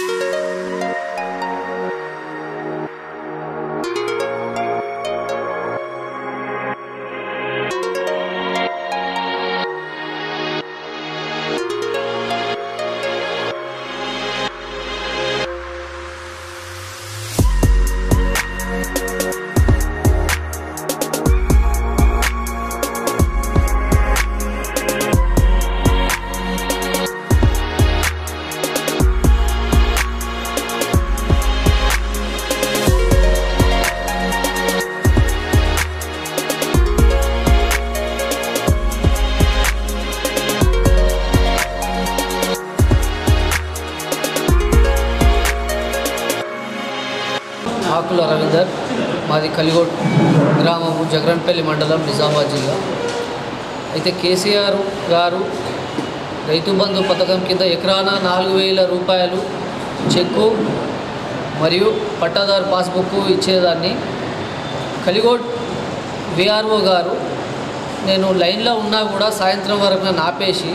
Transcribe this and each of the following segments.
ఆకుల రవీందర్ మాది కలిగోడ్ గ్రామము జగరన్పల్లి మండలం నిజామాబాద్ జిల్లా అయితే కేసీఆర్ గారు రైతు బంధు పథకం కింద ఎకరాన నాలుగు వేల రూపాయలు చెక్కు మరియు పట్టాదారు పాస్బుక్ ఇచ్చేదాన్ని కలిగోడ్ విఆర్ఓ గారు నేను లైన్లో ఉన్నా కూడా సాయంత్రం వరకు నన్ను ఆపేసి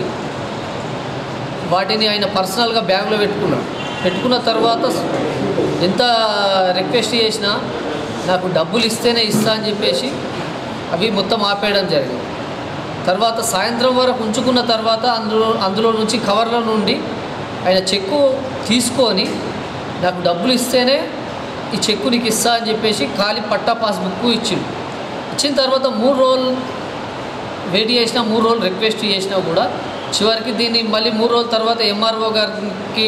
వాటిని ఆయన పర్సనల్గా బ్యాగ్లో పెట్టుకున్నాడు పెట్టుకున్న తర్వాత ఎంత రిక్వెస్ట్ చేసినా నాకు డబ్బులు ఇస్తేనే ఇస్తా అని చెప్పేసి అవి మొత్తం ఆపేయడం జరిగింది తర్వాత సాయంత్రం వరకు ఉంచుకున్న తర్వాత అందులో అందులో నుంచి కవర్ల నుండి ఆయన చెక్కు తీసుకొని నాకు డబ్బులు ఇస్తేనే ఈ చెక్కు నీకు ఇస్తా అని చెప్పేసి ఖాళీ పట్టా పాస్బుక్ ఇచ్చిండు ఇచ్చిన తర్వాత మూడు రోజులు వెయిట్ చేసినా మూడు రోజులు రిక్వెస్ట్ చేసినా కూడా చివరికి దీన్ని మళ్ళీ మూడు రోజుల తర్వాత ఎంఆర్ఓ గారికి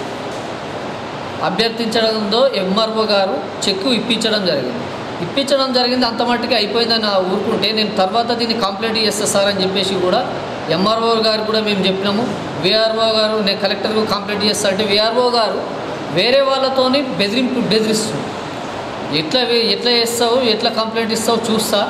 అభ్యర్థించడంతో ఎంఆర్ఓ గారు చెక్కు ఇప్పించడం జరిగింది ఇప్పించడం జరిగింది అంత మట్టుకి అయిపోయిందని ఆ ఊరుకుంటే నేను తర్వాత దీన్ని కంప్లైంట్ చేస్తా సార్ అని చెప్పేసి కూడా ఎంఆర్ఓ గారు కూడా మేము చెప్పినాము విఆర్ఓ గారు నేను కలెక్టర్కు కంప్లైంట్ చేస్తా అంటే విఆర్ఓ గారు వేరే వాళ్ళతోని బెదిరింపు బెదిరిస్తుంది ఎట్లా వే- ఎట్లా చేస్తావు ఎట్లా కంప్లైంట్ ఇస్తావు చూస్తా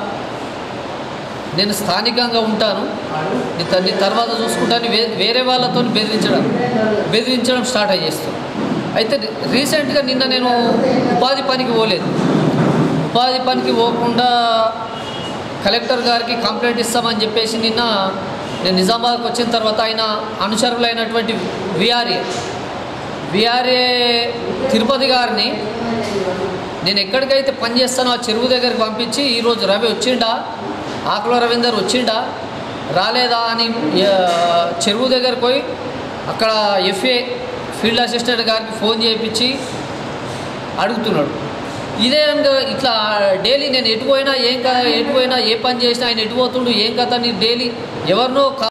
నేను స్థానికంగా ఉంటాను నీ త- నీ తర్వాత చూసుకుంటాను వే వేరే వాళ్ళతో బెదిరించడం బెదిరించడం స్టార్ట్ అయ్యేస్తాను అయితే రీ- రీసెంట్గా నిన్న నేను ఉపాధి పనికి పోలేదు ఉపాధి పనికి పోకుండా కలెక్టర్ గారికి కంప్లైంట్ ఇస్తామని చెప్పేసి నిన్న నేను నిజామాబాద్కి వచ్చిన తర్వాత ఆయన అనుచరులైనటువంటి విఆర్ఏ విఆర్ఏ తిరుపతి గారిని నేను ఎక్కడికైతే పని చేస్తానో ఆ చెరువు దగ్గరికి పంపించి ఈరోజు రవి వచ్చిండా ఆకుల రవీందర్ వచ్చిండా రాలేదా అని ఆ, చెరువు దగ్గరికి పోయి అక్కడ ఎఫ్ఏ ఫీల్డ్ అసిస్టెంట్ గారికి ఫోన్ చేయించి అడుగుతున్నాడు ఇదే విధంగా ఇట్లా డైలీ నేను ఎటు పోయినా ఏం కదా ఎటు పోయినా ఏ పని చేసినా ఆయన ఎటు పోతుండు ఏం కథ అని డైలీ ఎవరినో